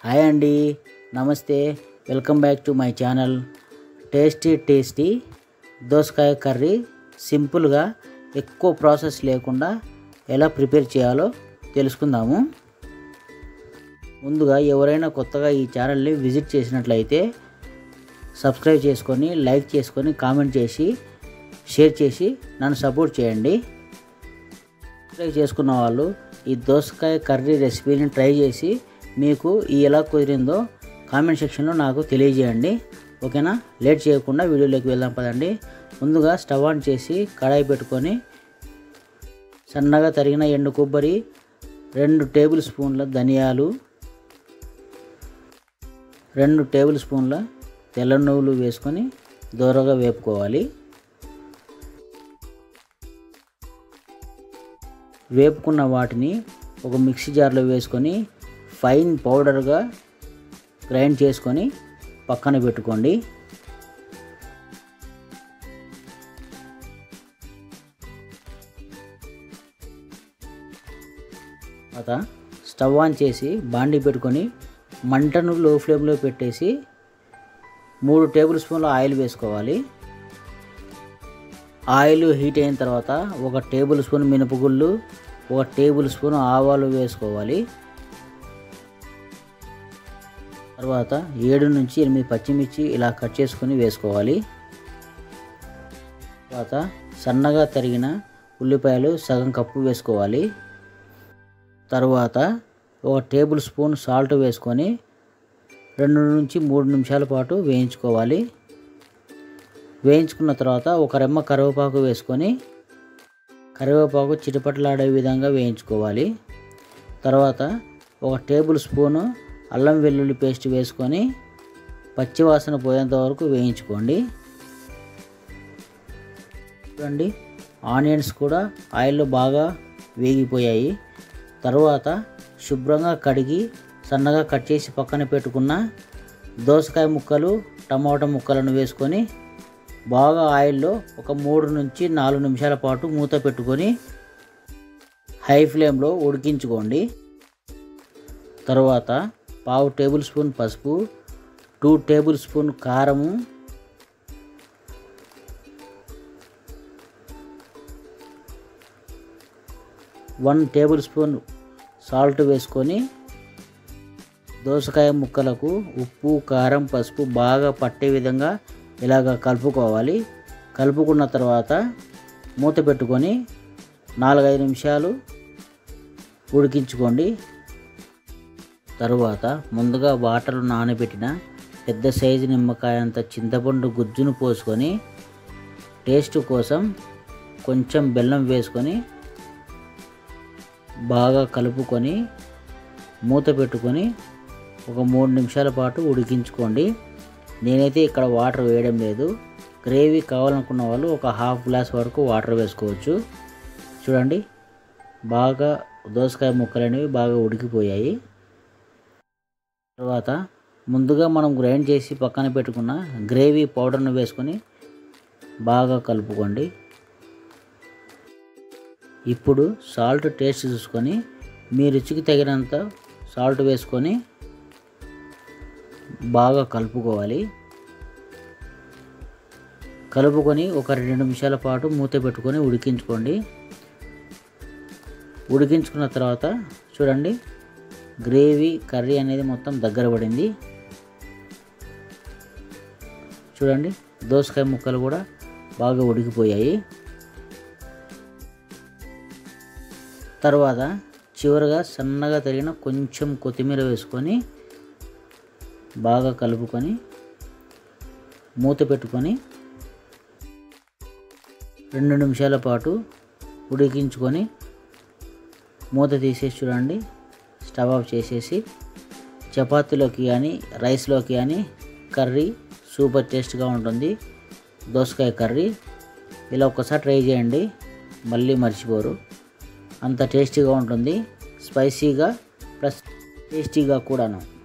hi అండి నమస్తే welcome back to my channel tasty tasty దోసకాయ కర్రీ సింపుల్గా ఎక్కువ ప్రాసెస్ లేకుండా ఎలా ప్రిపేర్ చేయాలో తెలుసుకుందాము ముందుగా ఎవరైనా కొత్తగా ఈ ఛానల్ని విజిట్ చేసినట్లయితే సబ్స్క్రైబ్ చేసుకొని లైక్ చేసుకొని కామెంట్ చేసి షేర్ చేసి నన్ను సపోర్ట్ చేయండి ట్రై చేసుకున్న వాళ్ళు ఈ దోసకాయ కర్రీ రెసిపీని ట్రై చేసి మీకు ఈ ఎలా కుదిరిందో కామెంట్ సెక్షన్లో నాకు తెలియజేయండి ఓకేనా లేట్ చేయకుండా వీడియోలోకి వెళ్దాం పదండి ముందుగా స్టవ్ ఆన్ చేసి కడాయి పెట్టుకొని సన్నగా తరిగిన ఎండు కొబ్బరి రెండు టేబుల్ స్పూన్ల ధనియాలు రెండు టేబుల్ స్పూన్ల తెల్ల నువ్వులు వేసుకొని దూరగా వేపుకోవాలి వేపుకున్న వాటిని ఒక మిక్సీ జార్లో వేసుకొని ఫైన్ పౌడర్గా గ్రైండ్ చేసుకొని పక్కన పెట్టుకోండి తర్వాత స్టవ్ ఆన్ చేసి బాండీ పెట్టుకొని మంటను లో ఫ్లేమ్లో పెట్టేసి మూడు టేబుల్ స్పూన్ల ఆయిల్ వేసుకోవాలి ఆయిల్ హీట్ అయిన తర్వాత ఒక టేబుల్ స్పూన్ మినపగుళ్ళు ఒక టేబుల్ స్పూన్ ఆవాలు వేసుకోవాలి తర్వాత ఏడు నుంచి ఎనిమిది పచ్చిమిర్చి ఇలా కట్ చేసుకొని వేసుకోవాలి తర్వాత సన్నగా తరిగిన ఉల్లిపాయలు సగం కప్పు వేసుకోవాలి తర్వాత ఒక టేబుల్ స్పూన్ సాల్ట్ వేసుకొని రెండు నుంచి మూడు నిమిషాల పాటు వేయించుకోవాలి వేయించుకున్న తర్వాత ఒక రెమ్మ కరివేపాకు వేసుకొని కరివేపాకు చిటపటలాడే విధంగా వేయించుకోవాలి తర్వాత ఒక టేబుల్ స్పూను అల్లం వెల్లుల్లి పేస్ట్ వేసుకొని పచ్చివాసన పోయేంత వరకు వేయించుకోండి చూడండి ఆనియన్స్ కూడా ఆయిల్లో బాగా వేగిపోయాయి తర్వాత శుభ్రంగా కడిగి సన్నగా కట్ చేసి పక్కన పెట్టుకున్న దోసకాయ ముక్కలు టమాటా ముక్కలను వేసుకొని బాగా ఆయిల్లో ఒక మూడు నుంచి నాలుగు నిమిషాల పాటు మూత పెట్టుకొని హై ఫ్లేమ్లో ఉడికించుకోండి తర్వాత పావు టేబుల్ స్పూన్ పసుపు టూ టేబుల్ స్పూన్ కారము వన్ టేబుల్ స్పూన్ సాల్ట్ వేసుకొని దోసకాయ ముక్కలకు ఉప్పు కారం పసుపు బాగా పట్టే విధంగా ఇలాగ కలుపుకోవాలి కలుపుకున్న తర్వాత మూత పెట్టుకొని నాలుగైదు నిమిషాలు ఉడికించుకోండి తరువాత ముందుగా వాటర్ నానబెట్టిన పెద్ద సైజు నిమ్మకాయ అంత చింతపండు గుజ్జును పోసుకొని టేస్ట్ కోసం కొంచెం బెల్లం వేసుకొని బాగా కలుపుకొని మూత పెట్టుకొని ఒక మూడు నిమిషాల పాటు ఉడికించుకోండి నేనైతే ఇక్కడ వాటర్ వేయడం లేదు గ్రేవీ కావాలనుకున్న వాళ్ళు ఒక హాఫ్ గ్లాస్ వరకు వాటర్ వేసుకోవచ్చు చూడండి బాగా దోసకాయ ముక్కలు అనేవి బాగా ఉడికిపోయాయి తర్వాత ముందుగా మనం గ్రైండ్ చేసి పక్కన పెట్టుకున్న గ్రేవీ పౌడర్ను వేసుకొని బాగా కలుపుకోండి ఇప్పుడు సాల్ట్ టేస్ట్ చూసుకొని మీ రుచికి తగినంత సాల్ట్ వేసుకొని బాగా కలుపుకోవాలి కలుపుకొని ఒక రెండు నిమిషాల పాటు మూత పెట్టుకొని ఉడికించుకోండి ఉడికించుకున్న తర్వాత చూడండి గ్రేవీ కర్రీ అనేది మొత్తం దగ్గర పడింది చూడండి దోసకాయ ముక్కలు కూడా బాగా ఉడికిపోయాయి తర్వాత చివరగా సన్నగా తరిగిన కొంచెం కొత్తిమీర వేసుకొని బాగా కలుపుకొని మూత పెట్టుకొని రెండు నిమిషాల పాటు ఉడికించుకొని మూత తీసేసి చూడండి స్టవ్ ఆఫ్ చేసేసి చపాతీలోకి కానీ రైస్లోకి కానీ కర్రీ సూపర్ టేస్ట్గా ఉంటుంది దోసకాయ కర్రీ ఇలా ఒక్కసారి ట్రై చేయండి మళ్ళీ మర్చిపోరు అంత టేస్టీగా ఉంటుంది స్పైసీగా ప్లస్ టేస్టీగా కూడాను